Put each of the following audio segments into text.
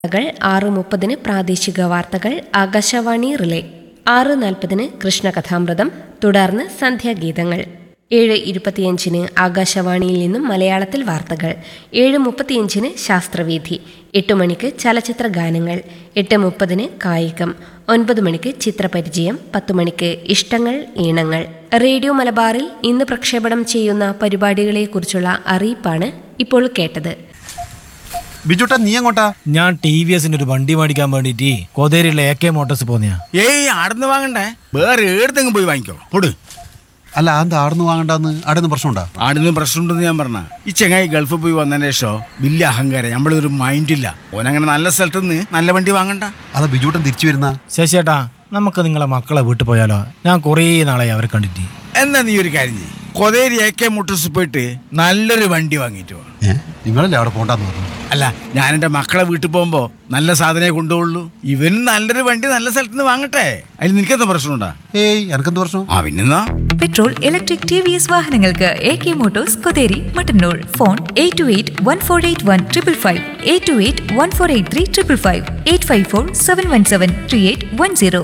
വാർത്തകൾ ആറ് മുപ്പതിന് പ്രാദേശിക വാർത്തകൾ ആകാശവാണി റിലേ ആറ് നാൽപ്പതിന് കൃഷ്ണകഥാമൃതം തുടർന്ന് സന്ധ്യാഗീതങ്ങൾ ഏഴ് ഇരുപത്തിയഞ്ചിന് ആകാശവാണിയിൽ നിന്നും മലയാളത്തിൽ വാർത്തകൾ ഏഴ് മുപ്പത്തിയഞ്ചിന് ശാസ്ത്രവേദി എട്ട് മണിക്ക് ചലച്ചിത്ര ഗാനങ്ങൾ എട്ട് മുപ്പതിന് കായികം ഒൻപത് മണിക്ക് ചിത്രപരിചയം പത്ത് മണിക്ക് ഇഷ്ടങ്ങൾ ഈണങ്ങൾ റേഡിയോ മലബാറിൽ ഇന്ന് പ്രക്ഷേപണം ചെയ്യുന്ന പരിപാടികളെക്കുറിച്ചുള്ള അറിയിപ്പാണ് ഇപ്പോൾ കേട്ടത് ബിജുട്ടാ നീ എങ്ങോട്ടാ ഞാൻ ടി വി എസിന്റെ ഒരു വണ്ടി മേടിക്കാൻ വേണ്ടിട്ട് കോതേരിയിലെ എ കെ മോട്ടോഴ്സ് പോന്നെയാ ഏയ് ആടുന്ന് വാങ്ങണ്ടേ വേറെ ഏടത്തെങ്കിലും പോയി വാങ്ങിക്കോ പൊട് അല്ല എന്താ ആടുന്ന് വാങ്ങണ്ടെന്ന് ആടുന്ന് പ്രശ്നമുണ്ടാ ആടുന്ന് പ്രശ്നമുണ്ടെന്ന് ഞാൻ പറഞ്ഞ ഈ ചെങ്ങായി ഗൾഫിൽ പോയി വന്നതിന് ശേഷം വലിയ അഹങ്കാരം നമ്മളൊരു മൈൻഡില്ല ഓനങ്ങനെ നല്ല സ്ഥലത്ത് നിന്ന് നല്ല വണ്ടി വാങ്ങണ്ട അതാ ബിജുട്ടൻ തിരിച്ചു വരുന്ന ശശിയേട്ടാ നമുക്ക് നിങ്ങളെ മക്കളെ വീട്ടിൽ പോയാലോ ഞാൻ കുറേ നാളായി അവരെ കണ്ടിട്ട് എന്നാ നീ ഒരു കാര്യം ചെയ്യ് കൊതേരി എ കെ മുട്ടൂസ് പോയിട്ട് നല്ലൊരു വണ്ടി വാങ്ങിയിട്ട് വാ ഏ നിങ്ങളല്ലേ അവിടെ പോണ്ടെന്ന് പറഞ്ഞു അല്ല ഞാൻ എൻ്റെ മക്കളെ വീട്ടിൽ പോകുമ്പോൾ നല്ല സാധനമേ കൊണ്ടുപോകുള്ളൂ ഇവനും നല്ലൊരു വണ്ടി നല്ല സ്ഥലത്ത് നിന്ന് വാങ്ങട്ടെ അതിൽ നിനക്കെന്താ പ്രശ്നമുണ്ടാ ഏയ് എനക്കെന്ത് പ്രശ്നം ആ പിന്നെന്നാ petrol electric T V S വാഹനങ്ങൾക്ക് A K motors Kotheri Mattannur phone eight two eight one four eight one triple five eight two eight one four eight three triple five eight five four seven one seven three eight one zero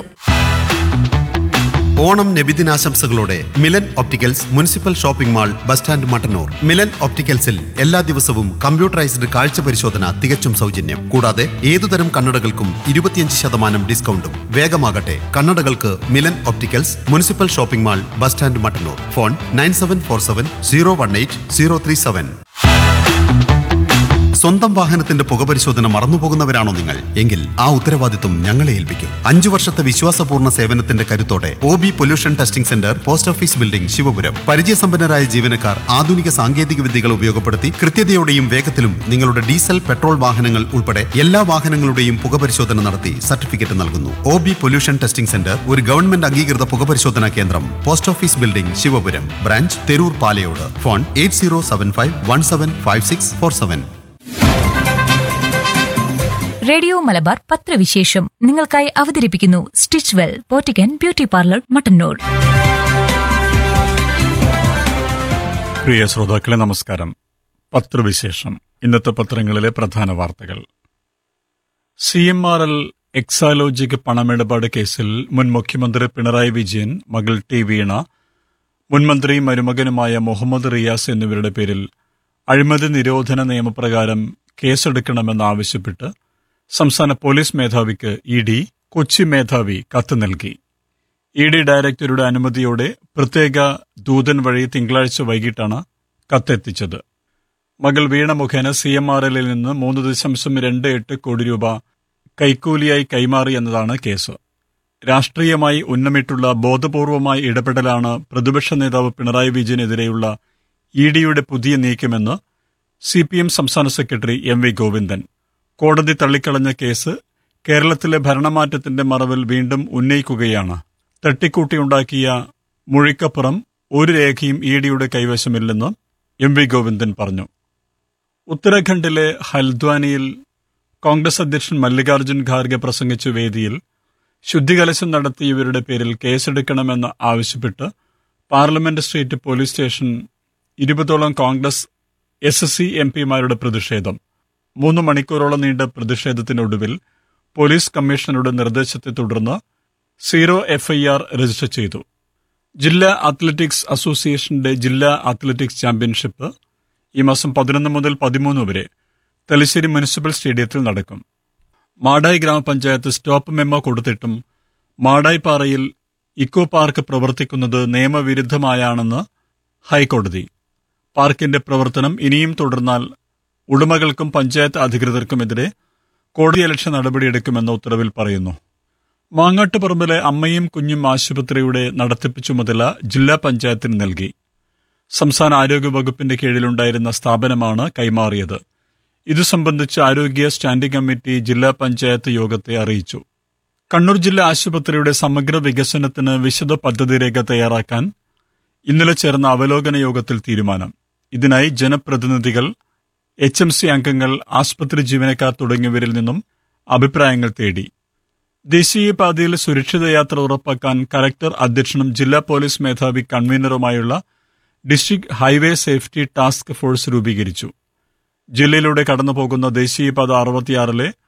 Onam നബിദിനാശംസകളോടെ Milan opticals municipal shopping mall bus stand Mattannur Milan ഒപ്റ്റിക്കൽസിൽ എല്ലാ ദിവസവും computerised കാഴ്ച പരിശോധന തികച്ചും സൗജന്യം കൂടാതെ ഏതുതരം കണ്ണടകൾക്കും ഇരുപത്തിയഞ്ച് ശതമാനം ഡിസ്കൗണ്ടും വേഗമാകട്ടെ കണ്ണടകൾക്ക് Milan opticals municipal shopping mall bus stand Mattannur phone nine seven four seven zero one eight zero three seven സ്വന്തം വാഹനത്തിന്റെ പുകപരിശോധന മറന്നുപോകുന്നവരാണോ നിങ്ങൾ എങ്കിൽ ആ ഉത്തരവാദിത്വം ഞങ്ങളെ ഏൽപ്പിക്കും അഞ്ചു വർഷത്തെ വിശ്വാസപൂർണ്ണ സേവനത്തിന്റെ കരുത്തോടെ O B pollution testing centre post office building Sivapuram പരിചയസമ്പന്നരായ ജീവനക്കാർ ആധുനിക സാങ്കേതിക വിദ്യകൾ ഉപയോഗപ്പെടുത്തി കൃത്യതയോടെയും വേഗത്തിലും നിങ്ങളുടെ ഡീസൽ പെട്രോൾ വാഹനങ്ങൾ ഉൾപ്പെടെ എല്ലാ വാഹനങ്ങളുടെയും പുകപരിശോധന നടത്തി സർട്ടിഫിക്കറ്റ് നൽകുന്നു O B pollution testing centre ഒരു ഗവൺമെന്റ് അംഗീകൃത പുകപരിശോധനാ കേന്ദ്രം post office building Sivapuram branch Theroor Palayode phone eight zero seven five one seven five six four seven radio Malabar പത്രവിശേഷം നിങ്ങൾക്കായി അവതരിപ്പിക്കുന്നു സ്റ്റിച്ച് വെൽ പോറ്റിക്കൻ ബ്യൂട്ടി പാർലർ മട്ടന്നൂർ പ്രിയ ശ്രോതാക്കളെ നമസ്കാരം പത്രവിശേഷം ഇന്നത്തെ പത്രങ്ങളിലെ പ്രധാന വാർത്തകൾ C M R L Exalogic പണമിടപാട് കേസിൽ മുൻ മുഖ്യമന്ത്രി പിണറായി വിജയൻ മകൾ ടി വീണ മുൻമന്ത്രി മരുമകനുമായ മുഹമ്മദ് റിയാസ് എന്നിവരുടെ പേരിൽ അഴിമതി നിരോധന നിയമപ്രകാരം കേസെടുക്കണമെന്നാവശ്യപ്പെട്ട് സംസ്ഥാന പോലീസ് മേധാവിക്ക് ഇ ഡി കൊച്ചി മേധാവി കത്ത് നൽകി ഇ ഡി ഡയറക്ടറുടെ അനുമതിയോടെ പ്രത്യേക ദൂതൻ വഴി തിങ്കളാഴ്ച വൈകിട്ടാണ് കത്തെത്തിച്ചത് മകൾ വീണ മുഖേന സി എം ആർ എല്ലിൽ നിന്ന് മൂന്ന് ദശാംശം രണ്ട് എട്ട് കോടി രൂപ കൈക്കൂലിയായി കൈമാറി എന്നതാണ് കേസ് രാഷ്ട്രീയമായി ഉന്നമിട്ടുള്ള ബോധപൂർവമായ ഇടപെടലാണ് പ്രതിപക്ഷ നേതാവ് പിണറായി വിജയനെതിരെയുള്ള ഇ ഡിയുടെ പുതിയ നീക്കമെന്ന് സി പി എം സംസ്ഥാന സെക്രട്ടറി എം വി ഗോവിന്ദൻ കോടതി തള്ളിക്കളഞ്ഞ കേസ് കേരളത്തിലെ ഭരണമാറ്റത്തിന്റെ മറവിൽ വീണ്ടും ഉന്നയിക്കുകയാണ് തട്ടിക്കൂട്ടിയുണ്ടാക്കിയ മുഴിക്കപ്പുറം ഒരു രേഖയും ഇ ഡിയുടെ കൈവശമില്ലെന്ന് എം വി ഗോവിന്ദൻ പറഞ്ഞു ഉത്തരാഖണ്ഡിലെ ഹൽദ്വാനിയിൽ കോൺഗ്രസ് അധ്യക്ഷൻ മല്ലികാർജ്ജുൻ ഖാർഗെ പ്രസംഗിച്ച വേദിയിൽ ശുദ്ധികലശം നടത്തിയവരുടെ പേരിൽ കേസെടുക്കണമെന്ന് ആവശ്യപ്പെട്ട് പാർലമെന്റ് സ്ട്രീറ്റ് പോലീസ് സ്റ്റേഷൻ ഇരുപതോളം Congress S S C M പിമാരുടെ പ്രതിഷേധം മൂന്ന് മണിക്കൂറോളം നീണ്ട പ്രതിഷേധത്തിനൊടുവിൽ പോലീസ് കമ്മീഷണറുടെ നിർദ്ദേശത്തെ തുടർന്ന് സീറോ എഫ്ഐആർ രജിസ്റ്റർ ചെയ്തു ജില്ലാ അത്ലറ്റിക്സ് അസോസിയേഷന്റെ ജില്ലാ അത്ലറ്റിക്സ് ചാമ്പ്യൻഷിപ്പ് ഈ മാസം പതിനൊന്ന് മുതൽ പതിമൂന്ന് വരെ തലശ്ശേരി മുനിസിപ്പൽ സ്റ്റേഡിയത്തിൽ നടക്കും മാടായി ഗ്രാമപഞ്ചായത്ത് സ്റ്റോപ്പ് മെമ്മോ കൊടുത്തിട്ടും മാടായി പാറയിൽ ഇക്കോ പാർക്ക് പ്രവർത്തിക്കുന്നത് നിയമവിരുദ്ധമായാണെന്ന് ഹൈക്കോടതി പാർക്കിന്റെ പ്രവർത്തനം ഇനിയും തുടർന്നാൽ ഉടമകൾക്കും പഞ്ചായത്ത് അധികൃതർക്കുമെതിരെ കോടതിയലക്ഷ്യ നടപടിയെടുക്കുമെന്ന ഉത്തരവിൽ പറയുന്നു മാങ്ങാട്ടുപറമ്പിലെ അമ്മയും കുഞ്ഞും ആശുപത്രിയുടെ നടത്തിപ്പ് ചുമതല ജില്ലാ പഞ്ചായത്തിന് നൽകി സംസ്ഥാന ആരോഗ്യ വകുപ്പിന്റെ കീഴിലുണ്ടായിരുന്ന സ്ഥാപനമാണ് കൈമാറിയത് ഇതു സംബന്ധിച്ച് ആരോഗ്യ സ്റ്റാൻഡിംഗ് കമ്മിറ്റി ജില്ലാ പഞ്ചായത്ത് യോഗത്തെ അറിയിച്ചു കണ്ണൂർ ജില്ലാ ആശുപത്രിയുടെ സമഗ്ര വികസനത്തിന് വിശദ പദ്ധതി രേഖ തയ്യാറാക്കാൻ ഇന്നലെ ചേർന്ന അവലോകന യോഗത്തിൽ തീരുമാനം ഇതിനായി ജനപ്രതിനിധികൾ എച്ച് എം സി അംഗങ്ങൾ ആശുപത്രി ജീവനക്കാർ തുടങ്ങിയവരിൽ നിന്നും അഭിപ്രായങ്ങൾ തേടി ദേശീയപാതയിൽ സുരക്ഷിത യാത്ര ഉറപ്പാക്കാൻ കലക്ടർ അധ്യക്ഷനും ജില്ലാ പോലീസ് മേധാവി കൺവീനറുമായുള്ള district highway safety task force രൂപീകരിച്ചു ജില്ലയിലൂടെ കടന്നുപോകുന്ന ദേശീയപാത അറുപത്തിയാറിലെ